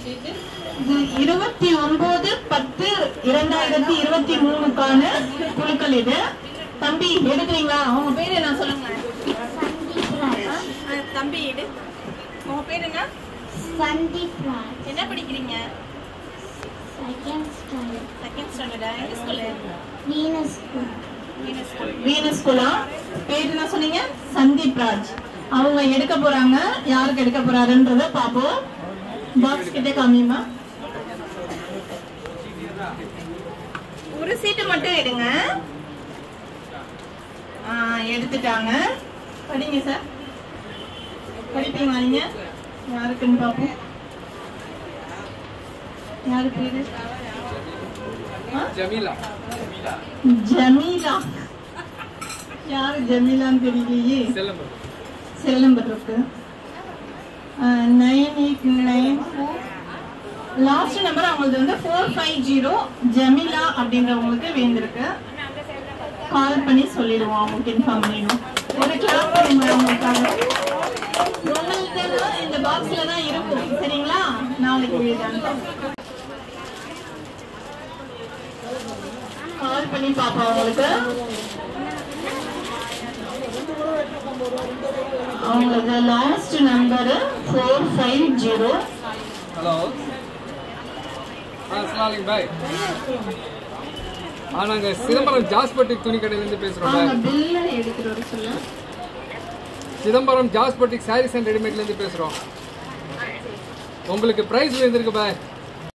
Date இது இருபத்தி ஒன்பது பத்து இரண்டாயிரத்தி இருபத்தி மூணுக்கான குழுக்கள் இது தம்பி எடுக்கிறீங்களா உங்க பேர் என்ன சொல்லுங்க ஆ, தம்பி எடு உங்க பேர் என்ன சந்தீப் ராஜ் என்ன படிக்கிறீங்க செகண்ட் ஸ்டாண்டர்ட் செகண்ட் ஸ்டாண்டர்டா எங்க school Venus school Venus school Venus குலா பேர் என்ன சொன்னீங்க சந்தீப் ராஜ் அவங்க எடுக்க போறாங்க யாருக்கு எடுக்க போறாருன்றத பாப்போம் பாக்ஸ் கிட்ட காமியுமா ஒரு சீட்டு மட்டும் எடுங்க ஆ, எடுத்துட்டாங்க படிங்க சார் படிப்பீங்களா நீங்க யாருக்குன்னு பாப்போம் யாரு பேரு ஆ? ஜமீலா ஜமீலா யாரு ஜமீலான்னு தெரியலையே செல்லம்பர் செல்லம்பர் இருக்கு nine eight nine four last number அவங்களுக்கு வந்து ஃபோர் ஃபைவ் ஜீரோ ஜமீலா அப்படின்றவங்களுக்கு வேண்டிருக்கு கால் பண்ணி சொல்லிடுவோம் அவங்களுக்கு இன்ஃபார்ம் பண்ணிடுவோம் ஒரு கிளாஸ் பண்ணுங்க அவங்களுக்காக உங்களுக்கு இந்த பாக்ஸ்ல தான் இருக்கும் சரிங்களா நாளைக்கு எழுதாங்க கால் பண்ணி பாப்போம் அவங்களுக்கு அவங்களது last number four five zero hello ஆ அஸ்லாலிங் பாய் ஆ நாங்கள் சிதம்பரம் ஜாஸ்பட்டிக் துணி கடையிலேருந்து பேசுகிறோம் அவங்க பாய் பில்ல எடுத்துட்டு வர சொல்ல சிதம்பரம் ஜாஸ்பட்டிக் சாரீஸ் அண்ட் ரெடிமேட்லேருந்து பேசுகிறோம் உங்களுக்கு ப்ரைஸ் விழுந்திருக்கு பாய்